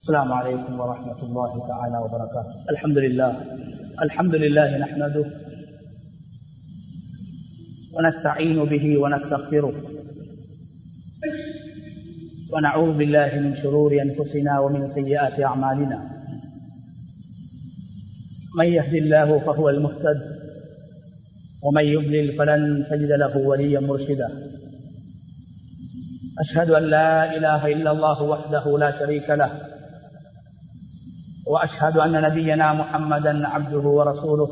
السلام عليكم ورحمة الله تعالى وبركاته الحمد لله الحمد لله نحمده ونستعين به ونستغفره ونعوذ بالله من شرور أنفسنا ومن سيئات أعمالنا من يهد الله فهو المهتد ومن يضلل فلن تجد له وليا مرشدا أشهد أن لا إله إلا الله وحده لا شريك له وأشهد أن نبينا محمدا عبده ورسوله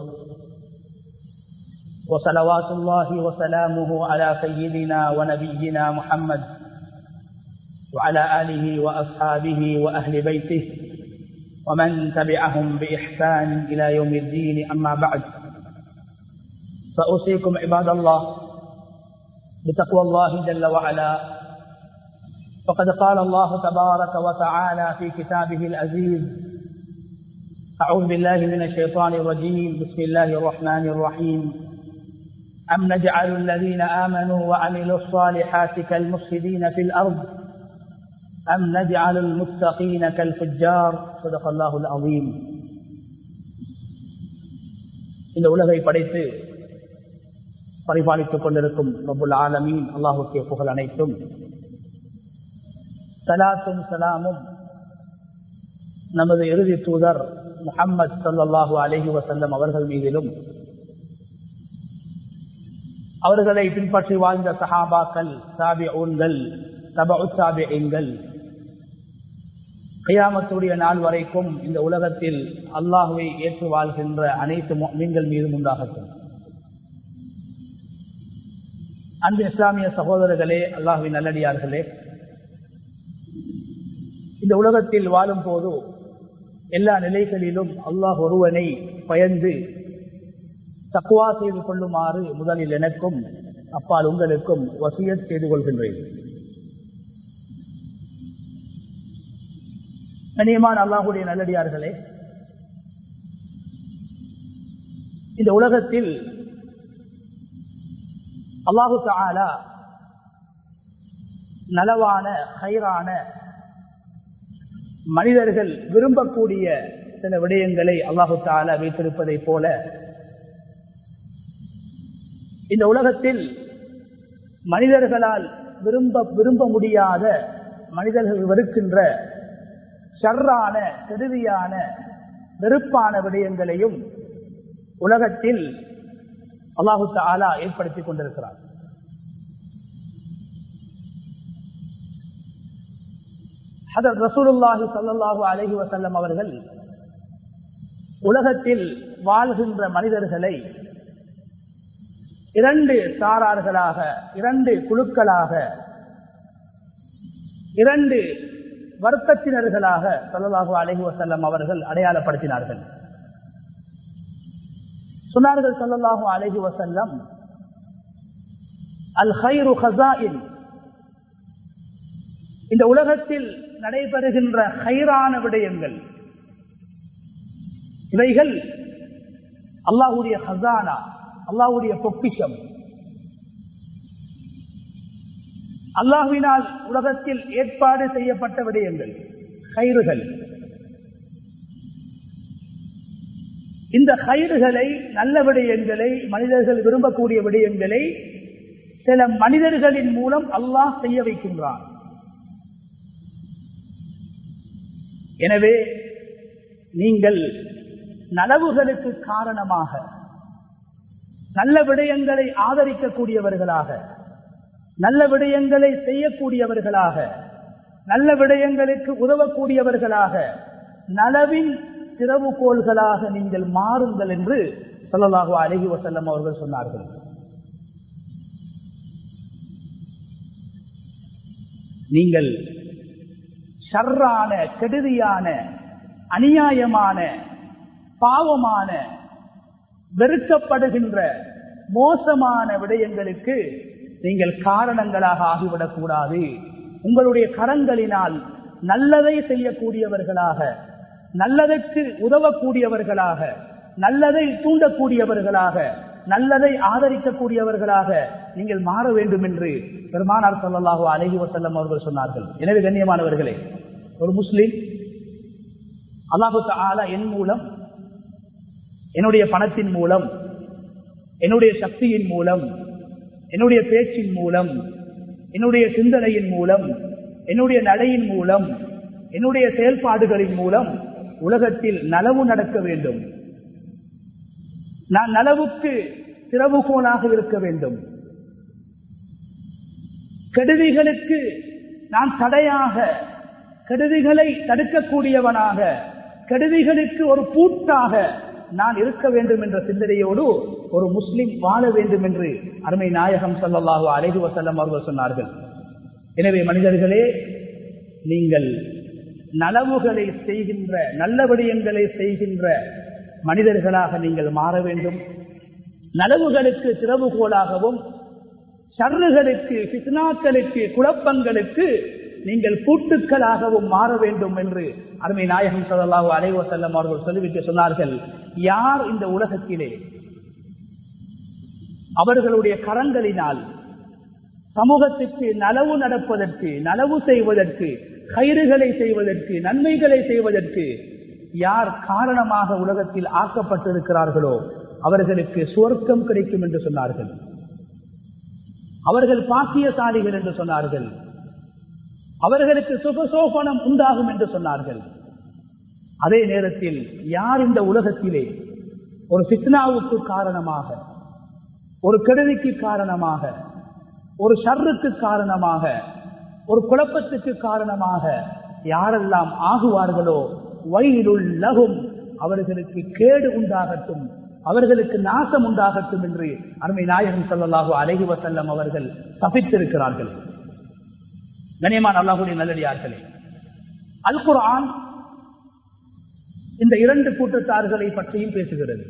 وصلوات الله وسلامه على سيدنا ونبينا محمد وعلى آله وأصحابه وأهل بيته ومن تبعهم بإحسان إلى يوم الدين أما بعد فأوصيكم عباد الله بتقوى الله جل وعلا فقد قال الله تبارك وتعالى في كتابه العزيز أعوذ بالله من الشيطان الرجيم بسم الله الرحمن الرحيم أم نجعل الذين آمنوا وعملوا الصالحات كالمفسدين في الأرض أم نجعل المتقين كالفجار صدق الله العظيم இந்த உலகை படைத்து பரிபாலித்துக் கொண்டிருக்கும் ரபுல் ஆலமீன் அல்லாஹுக்கே புகழ் அனைத்தும் சலாத்தும் சலாமும் நமது இறுதி தூதர் முகம்மது சல்லாஹூ அலஹி வசல்லம் அவர்கள் மீதிலும் அவர்களை பின்பற்றி வாழ்ந்த சஹாபாக்கள் சாபி ஊன்கள் தபு சாபியங்கள் கையாமத்துடைய நாள் வரைக்கும் இந்த உலகத்தில் அல்லாஹுவை ஏற்று வாழ்கின்ற அனைத்து மீன்கள் மீதும் உண்டாகட்டும் அன்பு இஸ்லாமிய சகோதரர்களே அல்லாஹுவின் நல்லடியார்களே இந்த உலகத்தில் வாழும் போது எல்லா நிலைகளிலும் அல்லாஹ் ஒருவனை பயந்து தக்குவா செய்து கொள்ளுமாறு முதலில் எனக்கும் அப்பால் உங்களுக்கும் வசியத் செய்து கொள்கின்றேன் கனியமான அல்லாஹுடைய நல்லடியார்களே இந்த உலகத்தில் அல்லாஹு தாலா நலவான ஹைரான மனிதர்கள் விரும்பக்கூடிய சில விடயங்களை அல்லாஹு தாலா வைத்திருப்பதை போல இந்த உலகத்தில் மனிதர்களால் விரும்ப விரும்ப முடியாத மனிதர்கள் வெறுக்கின்ற ஷர்ரான கெடுதியான வெறுப்பான விடயங்களையும் உலகத்தில் அல்லாஹு தாலா ஏற்படுத்திக் கொண்டிருக்கிறார் ஹதர் ரசூலுல்லாஹி சல்லாஹூ அலஹி வசல்லம் அவர்கள் உலகத்தில் வாழ்கின்ற மனிதர்களை இரண்டு சாரார்களாக இரண்டு குழுக்களாக இரண்டு வர்க்கத்தினர்களாக சல்லாஹூ அலஹி வசல்லம் அவர்கள் அடையாளப்படுத்தினார்கள் சொன்னார்கள் சல்லாஹூ அலஹி வசல்லம் அல் ஹைரு ஹசாயின் இந்த உலகத்தில் நடைபெறுகின்ற ஹைரான விடயங்கள் இவைகள் அல்லாஹுடைய ஹசானா அல்லாஹுடைய பொக்கிஷம் அல்லாஹுவினால் உலகத்தில் ஏற்பாடு செய்யப்பட்ட விடயங்கள் கயிறுகள் இந்த கயிறுகளை நல்ல விடயங்களை மனிதர்கள் விரும்பக்கூடிய விடயங்களை சில மனிதர்களின் மூலம் அல்லாஹ் செய்ய வைக்கின்றான் எனவே நீங்கள் நலவுகளுக்கு காரணமாக நல்ல விடயங்களை ஆதரிக்கக்கூடியவர்களாக நல்ல விடயங்களை செய்யக்கூடியவர்களாக நல்ல விடயங்களுக்கு உதவக்கூடியவர்களாக நலவின் திறவுகோள்களாக நீங்கள் மாறுங்கள் என்று சொல்லலாக அழகி வசல்லம் அவர்கள் சொன்னார்கள் நீங்கள் ஷர்ரான கெடுதியான அநியாயமான பாவமான வெறுக்கப்படுகின்ற மோசமான விடயங்களுக்கு நீங்கள் காரணங்களாக ஆகிவிடக் கூடாது உங்களுடைய கரங்களினால் நல்லதை செய்யக்கூடியவர்களாக நல்லதற்கு உதவக்கூடியவர்களாக நல்லதை தூண்டக்கூடியவர்களாக நல்லதை ஆதரிக்கக்கூடியவர்களாக நீங்கள் மாற வேண்டும் என்று பெருமானார் சொல்லலாகோ அழகி வசல்லம் அவர்கள் சொன்னார்கள் எனவே கண்ணியமானவர்களே ஒரு முஸ்லிம் அல்லாஹு தாலா என் மூலம் என்னுடைய பணத்தின் மூலம் என்னுடைய சக்தியின் மூலம் என்னுடைய பேச்சின் மூலம் என்னுடைய சிந்தனையின் மூலம் என்னுடைய நடையின் மூலம் என்னுடைய செயல்பாடுகளின் மூலம் உலகத்தில் நலவு நடக்க வேண்டும் நான் நலவுக்கு திறவுகோலாக இருக்க வேண்டும் கெடுதிகளுக்கு நான் தடையாக கெடுதிகளை தடுக்கக்கூடியவனாக கெடுதிகளுக்கு ஒரு பூட்டாக நான் இருக்க வேண்டும் என்ற சிந்தனையோடு ஒரு முஸ்லிம் வாழ வேண்டும் என்று அருமை நாயகம் சல்லாஹு அலைஹி வசல்லம் அவர்கள் சொன்னார்கள் எனவே மனிதர்களே நீங்கள் நலவுகளை செய்கின்ற நல்ல விடயங்களை செய்கின்ற மனிதர்களாக நீங்கள் மாற வேண்டும் நலவுகளுக்கு திறவுகோலாகவும் சர்றுகளுக்கு பித்னாக்களுக்கு குழப்பங்களுக்கு நீங்கள் கூட்டுக்களாகவும் மாற வேண்டும் என்று அருமை நாயகம் சொல்லலாக அலைவ செல்லம் அவர்கள் சொல்லிவிட்டு சொன்னார்கள் யார் இந்த உலகத்திலே அவர்களுடைய கரங்களினால் சமூகத்திற்கு நலவு நடப்பதற்கு நலவு செய்வதற்கு கயிறுகளை செய்வதற்கு நன்மைகளை செய்வதற்கு யார் காரணமாக உலகத்தில் ஆக்கப்பட்டிருக்கிறார்களோ அவர்களுக்கு சுவர்க்கம் கிடைக்கும் என்று சொன்னார்கள் அவர்கள் பாக்கியசாலிகள் என்று சொன்னார்கள் அவர்களுக்கு சுகசோபனம் உண்டாகும் என்று சொன்னார்கள் அதே நேரத்தில் யார் இந்த உலகத்திலே ஒரு சித்னாவுக்கு காரணமாக ஒரு கெடுதிக்கு காரணமாக ஒரு ஷர்ருக்கு காரணமாக ஒரு குழப்பத்துக்கு காரணமாக யாரெல்லாம் ஆகுவார்களோ வயிலுள்ளகும் அவர்களுக்கு கேடு உண்டாகட்டும் அவர்களுக்கு நாசம் உண்டாகட்டும் என்று அருமை நாயகம் சொல்லலாகோ அழகி வசல்லம் அவர்கள் தப்பித்திருக்கிறார்கள் கனியமான் அல்லாஹுடைய நல்லடியார்களே அல் குரான் இந்த இரண்டு கூட்டத்தார்களை பற்றியும் பேசுகிறது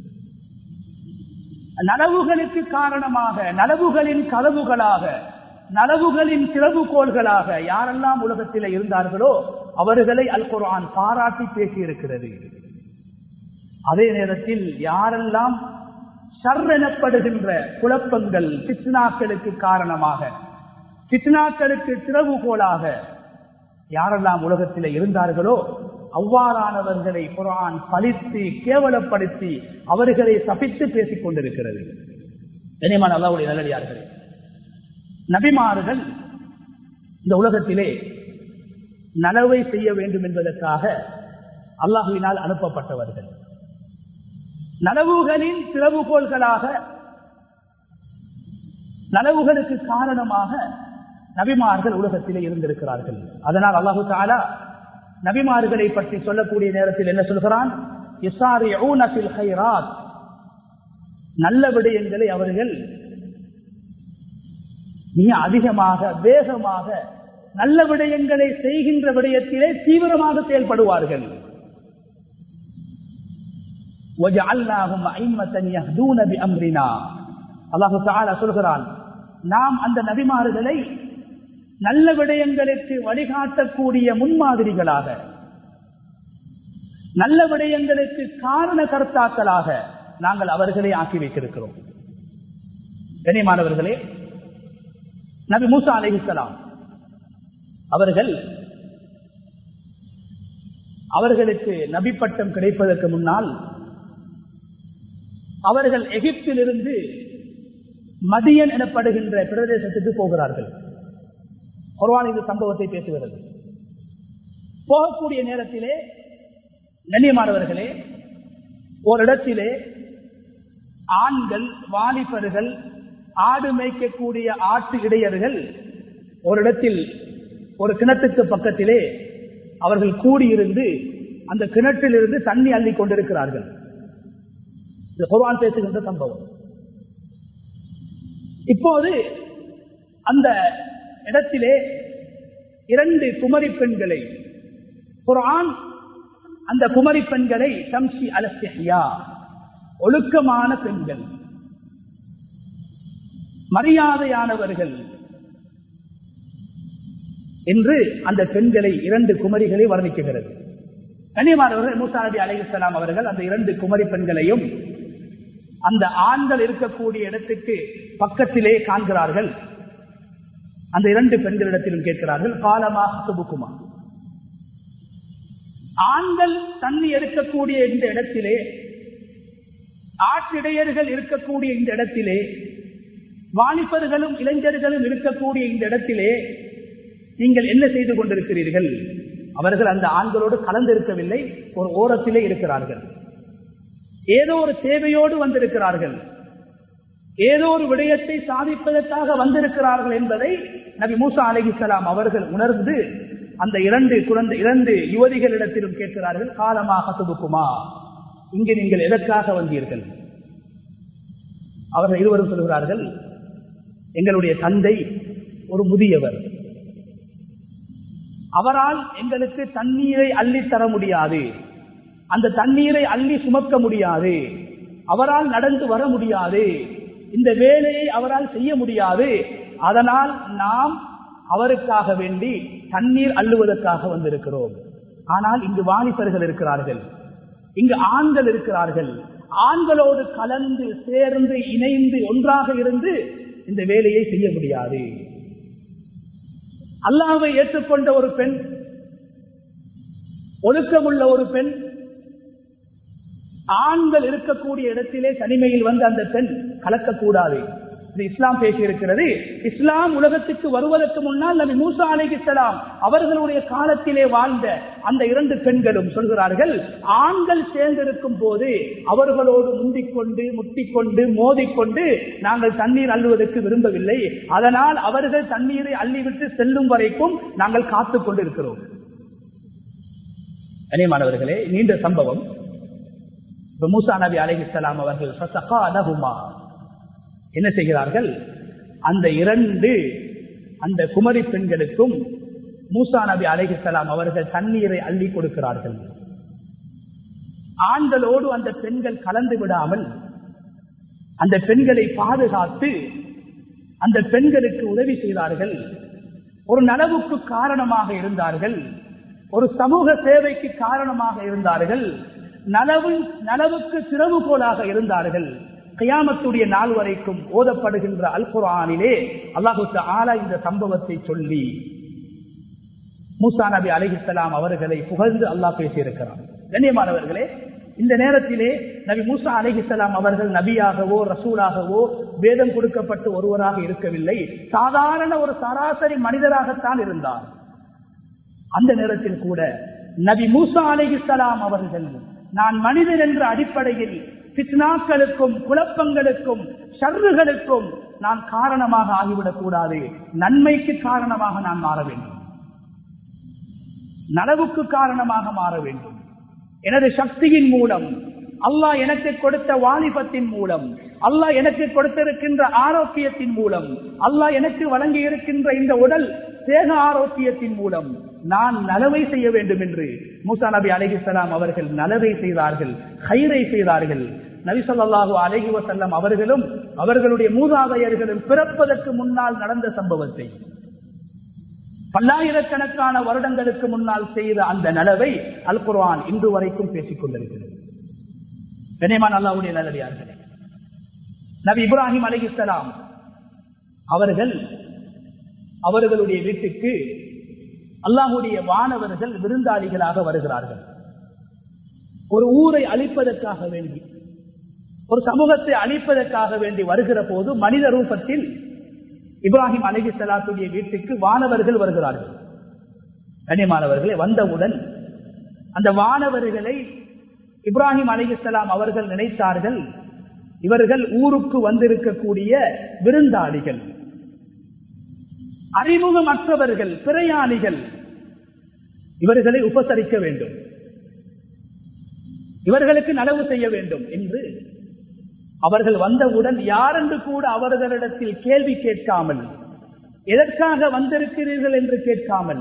நலவுகளுக்கு காரணமாக நலவுகளின் கதவுகளாக நலவுகளின் திறவுகோள்களாக யாரெல்லாம் உலகத்தில் இருந்தார்களோ அவர்களை அல் குரான் பாராட்டி பேசியிருக்கிறது அதே நேரத்தில் யாரெல்லாம் சர்ரெனப்படுகின்ற குழப்பங்கள் பித்னாக்களுக்கு காரணமாக பித்னாக்களுக்கு திறவுகோலாக யாரெல்லாம் உலகத்தில் இருந்தார்களோ அவ்வாறானவர்களை குரான் பழித்து கேவலப்படுத்தி அவர்களை சபித்து பேசிக் கொண்டிருக்கிறது கனிமான் அல்லாவுடைய நல்லடியார்கள் நபிமார்கள் இந்த உலகத்திலே நலவை செய்ய வேண்டும் என்பதற்காக அல்லாஹுவினால் அனுப்பப்பட்டவர்கள் நலவுகளின் திறவுகோள்களாக நலவுகளுக்கு காரணமாக நபிமார்கள் உலகத்திலே இருந்திருக்கிறார்கள் அதனால் அல்லாஹு தாலா நபிமார்களை பற்றி சொல்லக்கூடிய நேரத்தில் என்ன சொல்கிறான் நல்ல விடயங்களை அவர்கள் மிக அதிகமாக வேகமாக நல்ல விடயங்களை செய்கின்ற விடயத்திலே தீவிரமாக செயல்படுவார்கள் அல்லாஹு சொல்கிறான் நாம் அந்த நபிமார்களை நல்ல விடயங்களுக்கு வழிகாட்டக்கூடிய முன்மாதிரிகளாக நல்ல விடயங்களுக்கு காரண கர்த்தாக்களாக நாங்கள் அவர்களை ஆக்கி வைத்திருக்கிறோம் கனிமானவர்களே நபி மூசா அலிஹலாம் அவர்கள் அவர்களுக்கு நபி பட்டம் கிடைப்பதற்கு முன்னால் அவர்கள் எகிப்திலிருந்து மதியன் எனப்படுகின்ற பிரதேசத்துக்கு போகிறார்கள் குர்வான் இந்த சம்பவத்தை பேசுகிறது போகக்கூடிய நேரத்திலே கண்ணியமானவர்களே ஒரு இடத்திலே ஆண்கள் வாலிபர்கள் ஆடு மேய்க்கக்கூடிய ஆட்டு இடையர்கள் ஒரு இடத்தில் ஒரு கிணத்துக்கு பக்கத்திலே அவர்கள் கூடியிருந்து அந்த கிணற்றிலிருந்து தண்ணி அள்ளி கொண்டிருக்கிறார்கள் இது குர்வான் பேசுகின்ற சம்பவம் இப்போது அந்த இடத்திலே இரண்டு குமரி பெண்களை குரான் அந்த குமரி பெண்களை தம்சி அலசியா ஒழுக்கமான பெண்கள் மரியாதையானவர்கள் என்று அந்த பெண்களை இரண்டு குமரிகளை வர்ணிக்குகிறது கண்ணியமானவர்கள் மூசா நபி அலைஹிஸ்லாம் அவர்கள் அந்த இரண்டு குமரி பெண்களையும் அந்த ஆண்கள் இருக்கக்கூடிய இடத்துக்கு பக்கத்திலே காண்கிறார்கள் அந்த இரண்டு பெண்களிடத்திலும் கேட்கிறார்கள் காலமாக சுபுக்குமா ஆண்கள் தண்ணி எடுக்கக்கூடிய இந்த இடத்திலே ஆற்றிடையர்கள் இருக்கக்கூடிய இந்த இடத்திலே வாலிபர்களும் இளைஞர்களும் இருக்கக்கூடிய இந்த இடத்திலே நீங்கள் என்ன செய்து கொண்டிருக்கிறீர்கள் அவர்கள் அந்த ஆண்களோடு கலந்திருக்கவில்லை ஒரு ஓரத்திலே இருக்கிறார்கள் ஏதோ ஒரு தேவையோடு வந்திருக்கிறார்கள் ஏதோ ஒரு விடயத்தை சாதிப்பதற்காக வந்திருக்கிறார்கள் என்பதை நபி மூசா அலிசலாம் அவர்கள் உணர்ந்து அந்த இரண்டு குழந்தை இரண்டு யுவதிகளிடத்திலும் கேட்கிறார்கள் காலமாக துதுக்குமா இங்கு நீங்கள் எதற்காக வந்தீர்கள் அவர்கள் இருவரும் சொல்கிறார்கள் எங்களுடைய தந்தை ஒரு முதியவர் அவரால் எங்களுக்கு தண்ணீரை அள்ளி தர முடியாது அந்த தண்ணீரை அள்ளி சுமக்க முடியாது அவரால் நடந்து வர முடியாது இந்த வேலையை அவரால் செய்ய முடியாது அதனால் நாம் அவருக்காக வேண்டி தண்ணீர் அள்ளுவதற்காக வந்திருக்கிறோம் ஆனால் இங்கு வாலிபர்கள் இருக்கிறார்கள் இங்கு ஆண்கள் இருக்கிறார்கள் ஆண்களோடு கலந்து சேர்ந்து இணைந்து ஒன்றாக இருந்து இந்த வேலையை செய்ய முடியாது அல்லாவை ஏற்றுக்கொண்ட ஒரு பெண் ஒழுக்கமுள்ள ஒரு பெண் ஆண்கள் இருக்கக்கூடிய இடத்திலே தனிமையில் வந்து அந்த பெண் கலக்கக்கூடாது இது இஸ்லாம் பேசியிருக்கிறது இஸ்லாம் உலகத்துக்கு வருவதற்கு முன்னால் நபி மூசா அலிகிஸ்லாம் அவர்களுடைய காலத்திலே வாழ்ந்த அந்த இரண்டு பெண்களும் சொல்கிறார்கள் ஆண்கள் சேர்ந்திருக்கும் போது அவர்களோடு முந்திக்கொண்டு முட்டிக்கொண்டு மோதிக்கொண்டு நாங்கள் தண்ணீர் அள்ளுவதற்கு விரும்பவில்லை அதனால் அவர்கள் தண்ணீரை அள்ளிவிட்டு செல்லும் வரைக்கும் நாங்கள் காத்துக் கொண்டிருக்கிறோம் கனியமானவர்களே நீண்ட சம்பவம் மூசா நபி அலிஹிஸ்லாம் அவர்கள் என்ன செய்கிறார்கள் அந்த இரண்டு அந்த குமரி பெண்களுக்கும் மூசா நபி அலிஹிஸ்லாம் அவர்கள் தண்ணீரை அள்ளி கொடுக்கிறார்கள் ஆண்களோடு அந்த பெண்கள் கலந்து விடாமல் அந்த பெண்களை பாதுகாத்து அந்த பெண்களுக்கு உதவி செய்தார்கள் ஒரு நலவுக்கு காரணமாக இருந்தார்கள் ஒரு சமூக சேவைக்கு காரணமாக இருந்தார்கள் நலவு நலவுக்கு திறவுகோலாக இருந்தார்கள் கயாமத்துடைய நாள் வரைக்கும் ஓதப்படுகின்ற அல் குரானிலே அல்லாஹு ஆலா இந்த சம்பவத்தை சொல்லி மூசா நபி அலிஹிஸ்லாம் அவர்களை புகழ்ந்து அல்லாஹ் பேசியிருக்கிறார் கண்ணியமானவர்களே இந்த நேரத்திலே நபி மூசா அலிஹிஸ்லாம் அவர்கள் நபியாகவோ ரசூலாகவோ வேதம் கொடுக்கப்பட்டு ஒருவராக இருக்கவில்லை சாதாரண ஒரு சராசரி மனிதராகத்தான் இருந்தார் அந்த நேரத்தில் கூட நபி மூசா அலிஹிஸ்லாம் அவர்கள் நான் மனிதன் என்ற அடிப்படையில் பித்னாக்களுக்கும் குழப்பங்களுக்கும் ஷர்றுகளுக்கும் நான் காரணமாக ஆகிவிடக் கூடாது நன்மைக்கு காரணமாக நான் மாற வேண்டும் நலவுக்கு காரணமாக மாற வேண்டும் எனது சக்தியின் மூலம் அல்லாஹ் எனக்கு கொடுத்த வாலிபத்தின் மூலம் அல்லாஹ் எனக்கு கொடுத்திருக்கின்ற ஆரோக்கியத்தின் மூலம் அல்லாஹ் எனக்கு வழங்கி இருக்கின்ற இந்த உடல் தேக ஆரோக்கியத்தின் மூலம் நான் நலவை செய்ய வேண்டும் என்று மூசா நபி அலிஹிஸ்லாம் அவர்கள் நலவை செய்தார்கள் ஹைரை செய்தார்கள் நபி சொல்லாஹு அலஹி வசல்லம் அவர்களும் அவர்களுடைய மூதாதையர்களும் பிறப்பதற்கு முன்னால் நடந்த சம்பவத்தை பல்லாயிரக்கணக்கான வருடங்களுக்கு முன்னால் செய்த அந்த நலவை அல் குர்வான் இன்று வரைக்கும் பேசிக் கொண்டிருக்கிறது கனிமான் அல்லாவுடைய நல்லடியார்களே நபி இப்ராஹிம் அலிஹிஸ்லாம் அவர்கள் அவர்களுடைய வீட்டுக்கு அல்லாஹுடைய வானவர்கள் விருந்தாளிகளாக வருகிறார்கள் ஒரு ஊரை அழிப்பதற்காக வேண்டி ஒரு சமூகத்தை அழிப்பதற்காக வேண்டி வருகிற போது மனித ரூபத்தில் இப்ராஹிம் அலகி சலாத்துடைய வீட்டுக்கு வானவர்கள் வருகிறார்கள் கண்ணியமானவர்களை வந்தவுடன் அந்த வானவர்களை இப்ராஹிம் அலிகலாம் அவர்கள் நினைத்தார்கள் இவர்கள் ஊருக்கு வந்திருக்கக்கூடிய விருந்தாளிகள் அறிமுகமற்றவர்கள் பிரயாணிகள் இவர்களை உபசரிக்க வேண்டும் இவர்களுக்கு நலவு செய்ய வேண்டும் என்று அவர்கள் வந்தவுடன் யாரென்று கூட அவர்களிடத்தில் கேள்வி கேட்காமல் எதற்காக வந்திருக்கிறீர்கள் என்று கேட்காமல்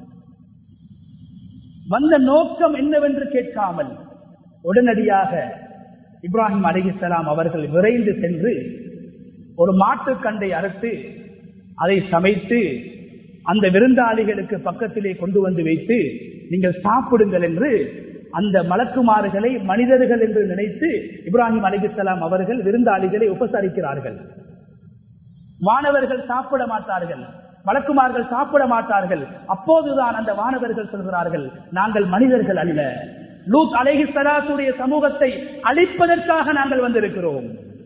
வந்த நோக்கம் என்னவென்று கேட்காமல் உடனடியாக இப்ராஹிம் அலிஹிசலாம் அவர்கள் விரைந்து சென்று ஒரு மாட்டுக்கண்டை அறுத்து அதை சமைத்து அந்த விருந்தாளிகளுக்கு பக்கத்திலே கொண்டு வந்து வைத்து நீங்கள் சாப்பிடுங்கள் என்று அந்த மலக்குமாறுகளை மனிதர்கள் என்று நினைத்து இப்ராஹிம் அலிகுசலாம் அவர்கள் விருந்தாளிகளை உபசரிக்கிறார்கள் மாணவர்கள் சாப்பிட மாட்டார்கள் வழக்குமார்கள் சாப்பிட மாட்டார்கள் அப்போதுதான் அந்த வானவர்கள் சொல்கிறார்கள் நாங்கள் மனிதர்கள் அல்ல லூத் அலேஹி சலாத்துடைய சமூகத்தை அழிப்பதற்காக நாங்கள் வந்திருக்கிறோம்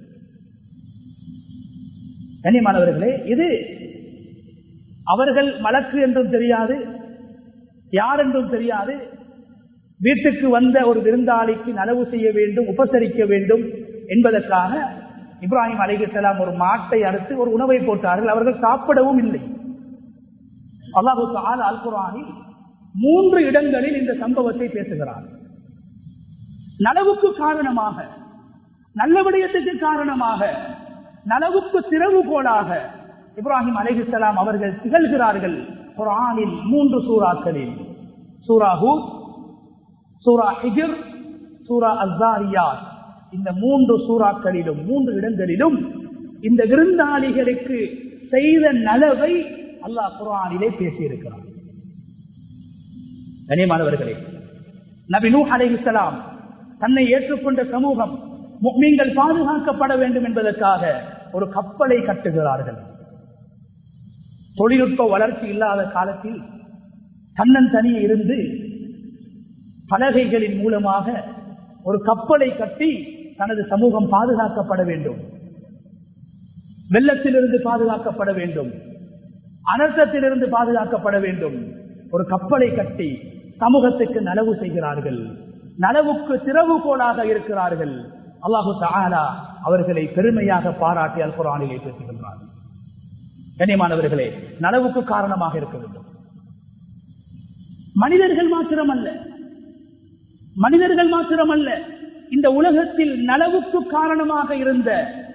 கண்ணியமானவர்களே இது அவர்கள் வழக்கு என்றும் தெரியாது யார் என்றும் தெரியாது வீட்டுக்கு வந்த ஒரு விருந்தாளிக்கு நலவு செய்ய வேண்டும் உபசரிக்க வேண்டும் என்பதற்காக இப்ராஹிம் அலிகலாம் ஒரு மாட்டை அறுத்து ஒரு உணவை போட்டார்கள் அவர்கள் சாப்பிடவும் இல்லை அல்லாஹு அல் குரானில் மூன்று இடங்களில் இந்த சம்பவத்தை பேசுகிறார் நலவுக்கு காரணமாக நல்ல விடயத்துக்கு காரணமாக நலவுக்கு திறவுகோலாக இப்ராஹிம் அலிஹலாம் அவர்கள் திகழ்கிறார்கள் குரானில் மூன்று சூறாக்களில் சூரா ஹூத் சூரா ஹிஜர் சூரா அசாரியார் இந்த மூன்று சூறாக்களிலும் மூன்று இடங்களிலும் இந்த விருந்தாளிகளுக்கு செய்த நலவை அல்லாஹ் குரானிலே பேசியிருக்கிறார் கனியமானவர்களே நபி நூ அலைஹிஸ்லாம் தன்னை ஏற்றுக்கொண்ட சமூகம் நீங்கள் பாதுகாக்கப்பட வேண்டும் என்பதற்காக ஒரு கப்பலை கட்டுகிறார்கள் தொழில்நுட்ப வளர்ச்சி இல்லாத காலத்தில் தன்னன் தனியே இருந்து பலகைகளின் மூலமாக ஒரு கப்பலை கட்டி தனது சமூகம் பாதுகாக்கப்பட வேண்டும் வெள்ளத்திலிருந்து பாதுகாக்கப்பட வேண்டும் அனர்த்தத்திலிருந்து பாதுகாக்கப்பட வேண்டும் ஒரு கப்பலை கட்டி சமூகத்துக்கு நலவு செய்கிறார்கள் நலவுக்கு திறவுகோலாக இருக்கிறார்கள் அல்லாஹு தாலா அவர்களை பெருமையாக பாராட்டி அல் குரானிலே பேசுகின்றார் கண்ணியமானவர்களே நலவுக்கு காரணமாக இருக்க வேண்டும் மனிதர்கள் மாத்திரமல்ல மனிதர்கள் மாத்திரமல்ல இந்த உலகத்தில் நலவுக்கு காரணமாக இருந்த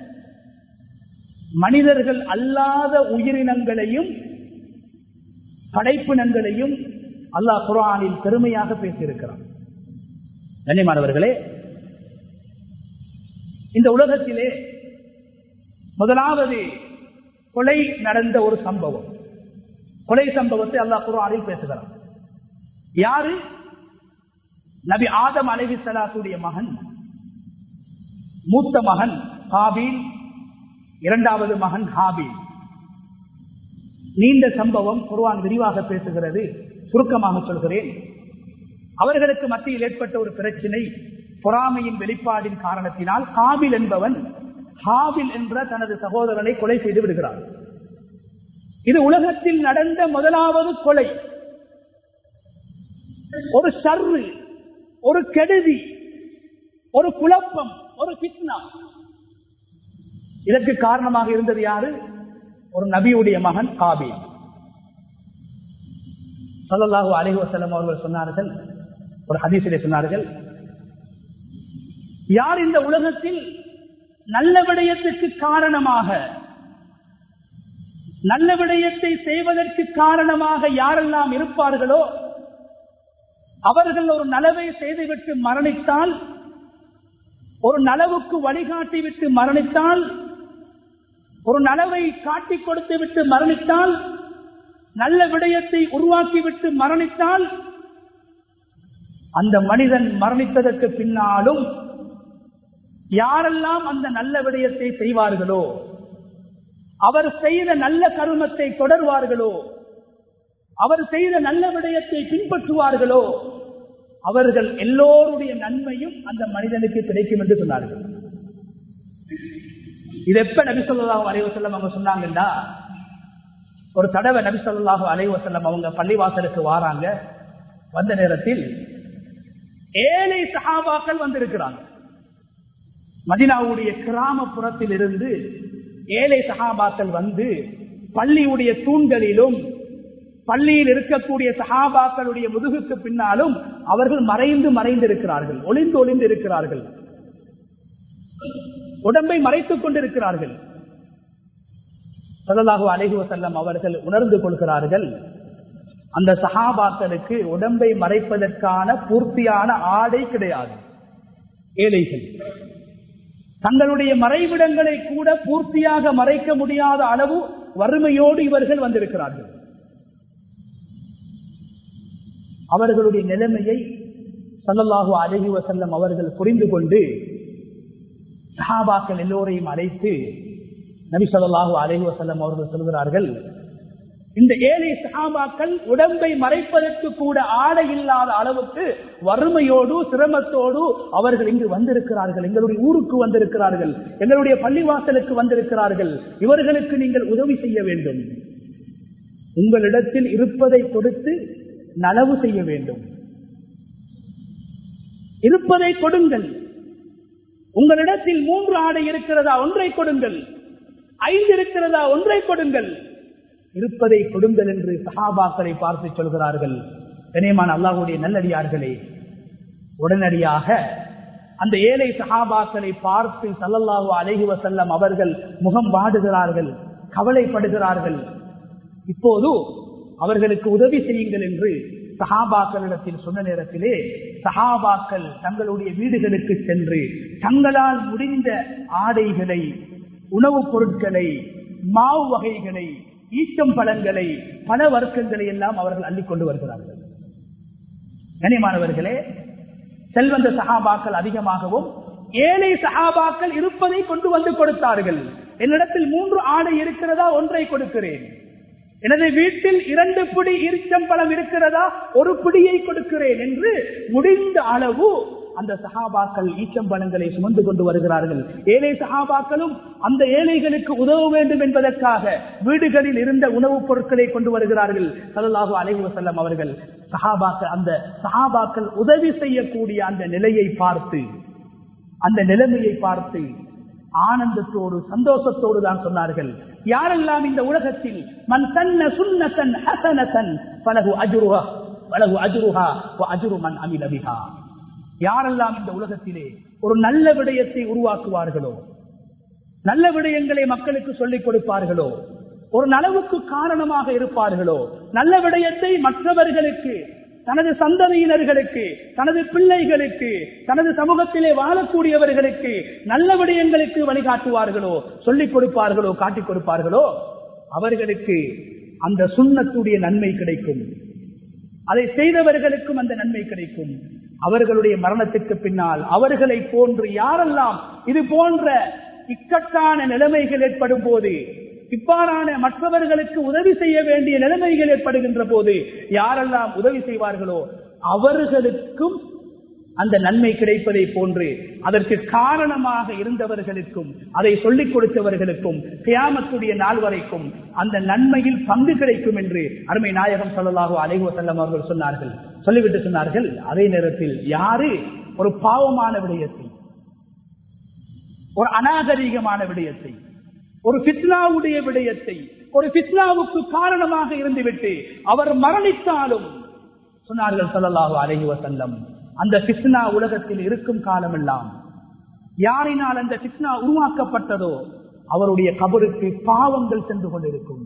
மனிதர்கள் அல்லாத உயிரினங்களையும் படைப்பினங்களையும் அல்லாஹ் குரானில் பெருமையாக பேசியிருக்கிறார் கண்ணியமானவர்களே இந்த உலகத்திலே முதலாவது கொலை நடந்த ஒரு சம்பவம் கொலை சம்பவத்தை அல்லாஹ் குரானில் பேசுகிறார் யாரு நபி ஆதம் அலைவி சலாத்துடைய மகன் மூத்த மகன் ஹாபீல் இரண்டாவது மகன் ஹாபீல் நீண்ட சம்பவம் குர்வான் விரிவாக பேசுகிறது சுருக்கமாக சொல்கிறேன் அவர்களுக்கு மத்தியில் ஏற்பட்ட ஒரு பிரச்சனை பொறாமையின் வெளிப்பாடின் காரணத்தினால் ஹாபில் என்பவன் ஹாபில் என்ற தனது சகோதரனை கொலை செய்து விடுகிறார் இது உலகத்தில் நடந்த முதலாவது கொலை ஒரு சர்ரு ஒரு கெடுதி ஒரு குழப்பம் ஒரு பித்னா இதற்கு காரணமாக இருந்தது யாரு ஒரு நபியுடைய மகன் காபி சல்லாஹூ அலி வசலம் அவர்கள் சொன்னார்கள் ஒரு ஹதீசிலே சொன்னார்கள் யார் இந்த உலகத்தில் நல்ல விடயத்துக்கு காரணமாக நல்ல விடயத்தை செய்வதற்கு காரணமாக யாரெல்லாம் இருப்பார்களோ அவர்கள் ஒரு நலவை செய்துவிட்டு மரணித்தால் ஒரு நலவுக்கு வழிகாட்டி விட்டு மரணித்தால் ஒரு நலவை காட்டிக் கொடுத்து விட்டு மரணித்தால் நல்ல விடயத்தை உருவாக்கிவிட்டு மரணித்தால் அந்த மனிதன் மரணித்ததற்கு பின்னாலும் யாரெல்லாம் அந்த நல்ல விடயத்தை செய்வார்களோ அவர் செய்த நல்ல கருமத்தை தொடர்வார்களோ அவர் செய்த நல்ல விடயத்தை பின்பற்றுவார்களோ அவர்கள் எல்லோருடைய நன்மையும் அந்த மனிதனுக்கு கிடைக்கும் என்று சொன்னார்கள் இது எப்ப நபி சொல்லாஹு அலைவசல்லம் அவங்க சொன்னாங்கன்னா ஒரு தடவை நபி சொல்லாஹு அலைவசல்லம் அவங்க பள்ளிவாசலுக்கு வாராங்க வந்த நேரத்தில் ஏழை சகாபாக்கள் வந்திருக்கிறாங்க மதினாவுடைய கிராமப்புறத்தில் இருந்து ஏழை சகாபாக்கள் வந்து பள்ளியுடைய தூண்களிலும் பள்ளியில் இருக்கக்கூடிய சகாபாக்களுடைய முதுகுக்கு பின்னாலும் அவர்கள் மறைந்து மறைந்து இருக்கிறார்கள் ஒளிந்து ஒளிந்து இருக்கிறார்கள் உடம்பை மறைத்துக் கொண்டிருக்கிறார்கள் சதலாகு அலைஹு செல்லம் அவர்கள் உணர்ந்து கொள்கிறார்கள் அந்த சகாபாக்களுக்கு உடம்பை மறைப்பதற்கான பூர்த்தியான ஆடை கிடையாது ஏழைகள் தங்களுடைய மறைவிடங்களை கூட பூர்த்தியாக மறைக்க முடியாத அளவு வறுமையோடு இவர்கள் வந்திருக்கிறார்கள் அவர்களுடைய நிலைமையை சல்லல்லாஹு அலஹி வசல்லம் அவர்கள் புரிந்து கொண்டு சஹாபாக்கள் எல்லோரையும் அழைத்து நபி சொல்லாஹு அலஹி வசல்லம் அவர்கள் சொல்கிறார்கள் இந்த ஏழை சகாபாக்கள் உடம்பை மறைப்பதற்கு கூட ஆடை இல்லாத அளவுக்கு வறுமையோடு சிரமத்தோடு அவர்கள் இங்கு வந்திருக்கிறார்கள் எங்களுடைய ஊருக்கு வந்திருக்கிறார்கள் எங்களுடைய பள்ளிவாசலுக்கு வந்திருக்கிறார்கள் இவர்களுக்கு நீங்கள் உதவி செய்ய வேண்டும் உங்களிடத்தில் இருப்பதை கொடுத்து நலவு செய்ய வேண்டும் இருப்பதை கொடுங்கள் உங்களிடத்தில் மூன்று ஆடை இருக்கிறதா ஒன்றை கொடுங்கள் ஐந்து இருக்கிறதா ஒன்றை கொடுங்கள் இருப்பதை கொடுங்கள் என்று சஹாபாக்களை பார்த்து சொல்கிறார்கள் கனியமான அல்லாஹுடைய நல்லடியார்களே உடனடியாக அந்த ஏழை சஹாபாக்களை பார்த்து சல்லல்லாஹு அலைஹி வசல்லம் அவர்கள் முகம் வாடுகிறார்கள் கவலைப்படுகிறார்கள் இப்போது அவர்களுக்கு உதவி செய்யுங்கள் என்று சஹாபாக்களிடத்தில் சொன்ன நேரத்திலே சஹாபாக்கள் தங்களுடைய வீடுகளுக்கு சென்று தங்களால் முடிந்த ஆடைகளை உணவுப் பொருட்களை மாவு வகைகளை ஈச்சம் பழங்களை பல வர்க்கங்களை எல்லாம் அவர்கள் அள்ளிக்கொண்டு வருகிறார்கள் கனியமானவர்களே செல்வந்த சகாபாக்கள் அதிகமாகவும் ஏழை சகாபாக்கள் இருப்பதை கொண்டு வந்து கொடுத்தார்கள் என்னிடத்தில் மூன்று ஆடை இருக்கிறதா ஒன்றை கொடுக்கிறேன் எனது வீட்டில் இரண்டு பிடி ஈர்ச்சம்பழம் இருக்கிறதா ஒரு பிடியை கொடுக்கிறேன் என்று முடிந்த அளவு அந்த சகாபாக்கள் ஈச்சம்பழங்களை சுமந்து கொண்டு வருகிறார்கள் ஏழை சகாபாக்களும் அந்த ஏழைகளுக்கு உதவ வேண்டும் என்பதற்காக வீடுகளில் இருந்த உணவுப் பொருட்களை கொண்டு வருகிறார்கள் சல்லாஹூ அலைஹி வசல்லம் அவர்கள் சகாபாக்கள் அந்த சகாபாக்கள் உதவி செய்யக்கூடிய அந்த நிலையை பார்த்து அந்த நிலைமையை பார்த்து ஆனந்தத்தோடு சந்தோஷத்தோடு தான் சொன்னார்கள் யாரெல்லாம் இந்த உலகத்தில் மண் தன்ன சுன்னத்தன் ஹசனத்தன் பலகு அஜுருஹா பலகு அஜுருஹா அஜுரு மண் அமிலபிஹா யாரெல்லாம் இந்த உலகத்திலே ஒரு நல்ல விடயத்தை உருவாக்குவார்களோ நல்ல விடயங்களை மக்களுக்கு சொல்லிக் கொடுப்பார்களோ ஒரு நலவுக்கு காரணமாக இருப்பார்களோ நல்ல விடயத்தை மற்றவர்களுக்கு தனது சந்ததியினர்களுக்கு தனது பிள்ளைகளுக்கு தனது சமூகத்திலே வாழக்கூடியவர்களுக்கு நல்ல விடயங்களுக்கு வழிகாட்டுவார்களோ சொல்லிக் கொடுப்பார்களோ காட்டிக் கொடுப்பார்களோ அவர்களுக்கு அந்த சுண்ணத்துடைய நன்மை கிடைக்கும் அதை செய்தவர்களுக்கும் அந்த நன்மை கிடைக்கும் அவர்களுடைய மரணத்துக்கு பின்னால் அவர்களை போன்று யாரெல்லாம் இது போன்ற இக்கட்டான நிலைமைகள் ஏற்படும் போது இவ்வாறான மற்றவர்களுக்கு உதவி செய்ய வேண்டிய நிலைமைகள் ஏற்படுகின்ற போது யாரெல்லாம் உதவி செய்வார்களோ அவர்களுக்கும் அந்த நன்மை கிடைப்பதை போன்று அதற்கு காரணமாக இருந்தவர்களுக்கும் அதை சொல்லிக் கொடுத்தவர்களுக்கும் கியாமத்துடைய நாள் வரைக்கும் அந்த நன்மையில் பங்கு கிடைக்கும் என்று அருமை நாயகம் சொல்லலாக அலைஹு செல்லம் அவர்கள் சொன்னார்கள் சொல்லிவிட்டு சொன்னார்கள் அதே நேரத்தில் யாரு ஒரு பாவமான விடயத்தை ஒரு அநாகரீகமான விடயத்தை ஒரு பித்னாவுடைய விடயத்தை ஒரு பித்னாவுக்கு காரணமாக இருந்துவிட்டு அவர் மரணித்தாலும் சொன்னார்கள் சொல்லலாக அலைஹி வசல்லம் அந்த பித்னா உலகத்தில் இருக்கும் காலமெல்லாம் யாரினால் அந்த பித்னா உருவாக்கப்பட்டதோ அவருடைய கபருக்கு பாவங்கள் சென்று கொண்டிருக்கும்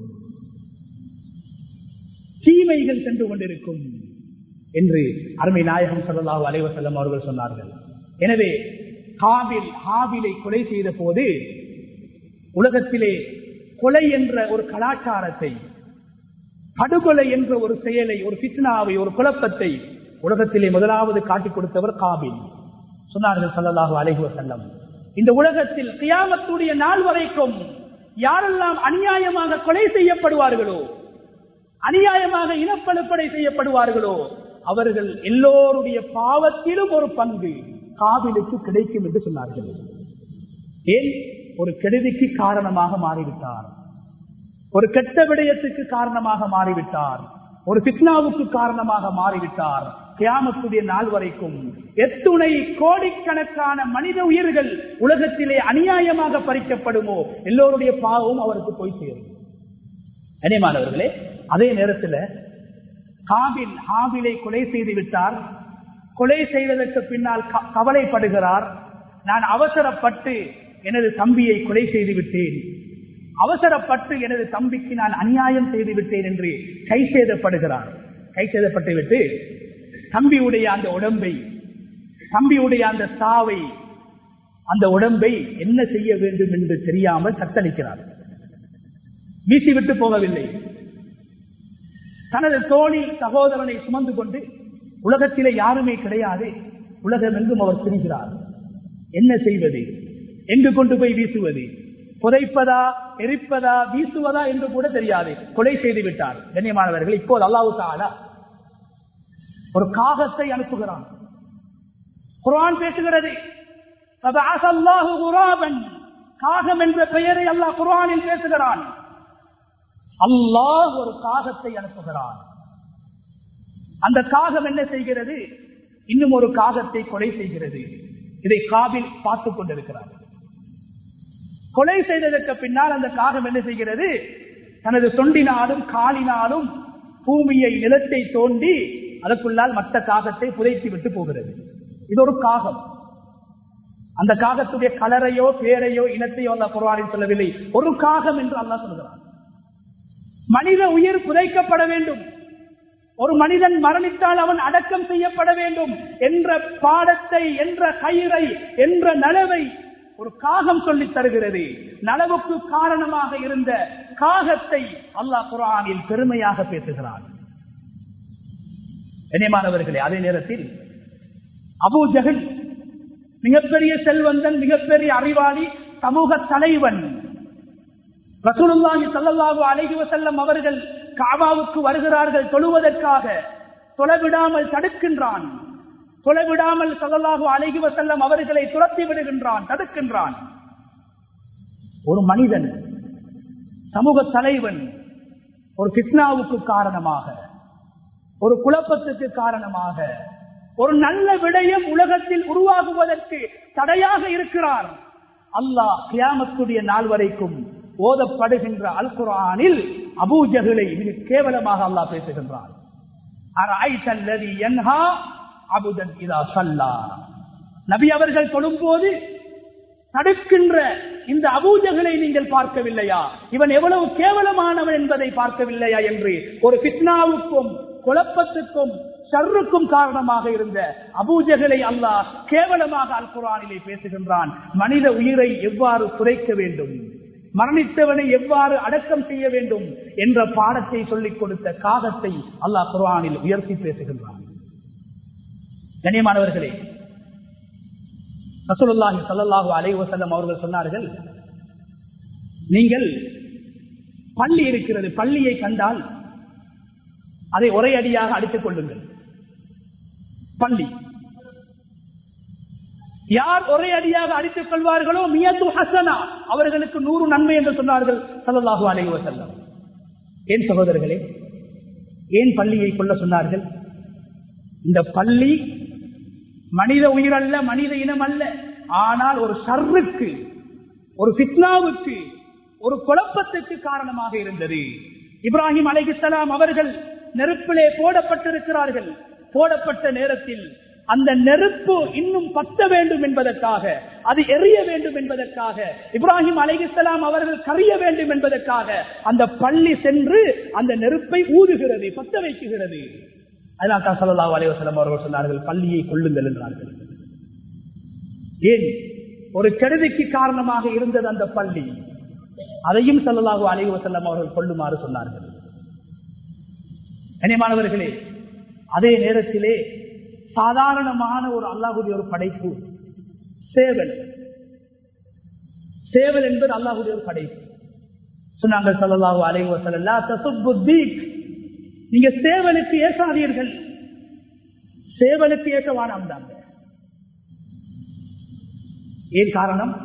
தீமைகள் சென்று கொண்டிருக்கும் என்று அருமை நாயகம் சல்லாஹூ அலைவசல்லம் அவர்கள் சொன்னார்கள் எனவே ஹாபில் ஹாபிலை கொலை செய்த போது உலகத்திலே கொலை என்ற ஒரு கலாச்சாரத்தை படுகொலை என்ற ஒரு செயலை ஒரு பித்னாவை ஒரு குழப்பத்தை உலகத்திலே முதலாவது காட்டிக் கொடுத்தவர் காபில் சொன்னார்கள் சல்லல்லாஹு அலைஹி செல்லம் இந்த உலகத்தில் கியாமத்துடைய நாள் வரைக்கும் யாரெல்லாம் அநியாயமாக கொலை செய்யப்படுவார்களோ அநியாயமாக இனப்படுப்படை செய்யப்படுவார்களோ அவர்கள் எல்லோருடைய பாவத்திலும் ஒரு பங்கு காவிலுக்கு கிடைக்கும் என்று சொன்னார்கள் ஏன் ஒரு கெடுதிக்கு காரணமாக மாறிவிட்டார் ஒரு கெட்ட விடயத்துக்கு காரணமாக மாறிவிட்டார் ஒரு பித்னாவுக்கு காரணமாக மாறிவிட்டார் கியாமத்துடைய நாள் வரைக்கும் எத்துணை கோடிக்கணக்கான மனித உயிர்கள் உலகத்திலே அநியாயமாக பறிக்கப்படுமோ எல்லோருடைய பாவமும் அவருக்கு போய் சேரும் கனிமானவர்களே அதே நேரத்தில் காபில் ஆபிலை கொலை செய்து விட்டார் கொலை செய்ததற்கு பின்னால் கவலைப்படுகிறார் நான் அவசரப்பட்டு எனது தம்பியை கொலை செய்து விட்டேன் அவசரப்பட்டு எனது தம்பிக்கு நான் அநியாயம் செய்து விட்டேன் என்று கை சேதப்படுகிறார் கை சேதப்பட்டு விட்டு தம்பியுடைய அந்த உடம்பை தம்பியுடைய அந்த சாவை அந்த உடம்பை என்ன செய்ய வேண்டும் என்று தெரியாமல் தத்தளிக்கிறார் வீசிவிட்டு போகவில்லை தனது தோழில் சகோதரனை சுமந்து கொண்டு உலகத்திலே யாருமே கிடையாது உலகம் எங்கும் அவர் திரிகிறார் என்ன செய்வது எங்கு கொண்டு போய் வீசுவது புதைப்பதா எரிப்பதா வீசுவதா என்று கூட தெரியாது கொலை செய்து விட்டார் கண்ணியமானவர்கள் இப்போது அல்லாஹு தாலா ஒரு காகத்தை அனுப்புகிறான் குரான் பேசுகிறது فبعث الله غرابا காகம் என்ற பெயரை அல்லாஹ் குர்ஆனில் பேசுகிறான் அல்லாஹ் ஒரு காகத்தை அனுப்புகிறான் அந்த காகம் என்ன செய்கிறது இன்னும் ஒரு காகத்தை கொலை செய்கிறது இதை காபில் பார்த்துக் கொண்டிருக்கிறார் கொலை செய்ததற்கு பின்னால் அந்த காகம் என்ன செய்கிறது தனது சொண்டினாலும் காலினாலும் பூமியை நிலத்தை தோண்டி அதற்குள்ளால் மற்ற காகத்தை புதைத்து விட்டு போகிறது இது ஒரு காகம் அந்த காகத்துடைய கலரையோ பேரையோ இனத்தையோ அந்த குர்ஆனில் சொல்லவில்லை ஒரு காகம் என்று அல்லாஹ் சொல்கிறார் மனித உயிர் புதைக்கப்பட வேண்டும் ஒரு மனிதன் மரணித்தால் அவன் அடக்கம் செய்யப்பட வேண்டும் என்ற பாடத்தை என்ற கயிறை என்ற நலவை ஒரு காகம் சொல்லித் தருகிறது நலவுக்கு காரணமாக இருந்த காகத்தை அல்லாஹ் குரானில் பெருமையாக பேசுகிறான் கண்ணியமானவர்களே அதே நேரத்தில் அபூ ஜஹல் மிகப்பெரிய செல்வந்தன் மிகப்பெரிய அறிவாளி சமூக தலைவன் ரசூலுல்லாஹி ஸல்லல்லாஹு அலைஹி வஸல்லம் அவர்கள் காபாவுக்கு வருகிறார்கள் தொழுவதற்காக தொலைவிடாமல் தடுக்கின்றான் தொலைவிடாமல் ஸல்லல்லாஹு அலைஹி வஸல்லம் அவர்களை துரத்தி விடுகின்றான் தடுக்கின்றான் ஒரு மனிதன் சமூக தலைவன் ஒரு கிட்னாவுக்கு காரணமாக ஒரு குழப்பத்துக்கு காரணமாக ஒரு நல்ல விடயம் உலகத்தில் உருவாகுவதற்கு தடையாக இருக்கிறார் அல்லாஹ் கியாமத்துடைய நாள் வரைக்கும் ஓதப்படுகின்ற அல் குரானில் அபூஜகளை மிக கேவலமாக அல்லாஹ் பேசுகின்றார் நபி அவர்கள் தொழும்போது தடுக்கின்ற இந்த அபூஜகளை நீங்கள் பார்க்கவில்லையா இவன் எவ்வளவு கேவலமானவன் என்பதை பார்க்கவில்லையா என்று ஒரு பிட்னாவுக்கும் குழப்பத்துக்கும் ஷர்ருக்கும் காரணமாக இருந்த அபூஜகளை அல்லாஹ் கேவலமாக அல் குரானிலே பேசுகின்றான் மனித உயிரை எவ்வாறு குறைக்க வேண்டும் மரணித்தவனை எவ்வாறு அடக்கம் செய்ய வேண்டும் என்ற பாடத்தை சொல்லிக் கொடுத்த காகத்தை அல்லாஹ் குர்ஆனில் உயர்த்தி பேசுகின்றான் கண்ணியமானவர்களே ரசூலுல்லாஹி ஸல்லல்லாஹு அலைஹி வஸல்லம் அவர்கள் சொன்னார்கள் நீங்கள் பள்ளி இருக்கிறது பள்ளியை கண்டால் அதை ஒரே அடியாக அடித்துக் கொள்ளுங்கள் பள்ளி யார் ஒரே அடியாக அடித்துக் கொள்வார்களோ மியத்து ஹசனா அவர்களுக்கு நூறு நன்மை என்று சொன்னார்கள் சல்லாஹூ அலைஹி வசல்லம் ஏன் சகோதரர்களே ஏன் பள்ளியை கொள்ள சொன்னார்கள் இந்த பள்ளி மனித உயிர் அல்ல மனித இனம் அல்ல ஆனால் ஒரு சர்ருக்கு ஒரு பித்னாவுக்கு ஒரு குழப்பத்துக்கு காரணமாக இருந்தது இப்ராஹிம் அலைஹிஸ்லாம் அவர்கள் நெருப்பிலே போடப்பட்டிருக்கிறார்கள் போடப்பட்ட நேரத்தில் அந்த நெருப்பு இன்னும் பத்த வேண்டும் என்பதற்காக அது எரிய வேண்டும் என்பதற்காக இப்ராஹிம் அலைஹிஸ்லாம் அவர்கள் கரிய வேண்டும் என்பதற்காக அந்த பள்ளி சென்று அந்த நெருப்பை ஊதுகிறது பத்த வைக்குகிறது அதனால் தான் சல்லா அலைவசலம் அவர்கள் சொன்னார்கள் பள்ளியை கொள்ளுங்கள் என்றார்கள் ஏன் ஒரு கெடுதிக்கு காரணமாக இருந்தது அந்த பள்ளி அதையும் சல்லல்லாஹு அலைவசல்லம் அவர்கள் கொள்ளுமாறு சொன்னார்கள் கனிமானவர்களே அதே நேரத்திலே சாதாரணமான ஒரு அல்லாஹுடைய ஒரு படைப்பு சேவல் சேவல் என்பது அல்லாஹுடைய ஒரு படைப்பு சொன்னாங்க சல்லாஹு அலைவசல்லா தசுப்புத்தீக் நீங்க சேவலுக்கு ஏசாதீர்கள் சேவலுக்கு ஏற்றவானாம் தாங்க ஏன் காரணம்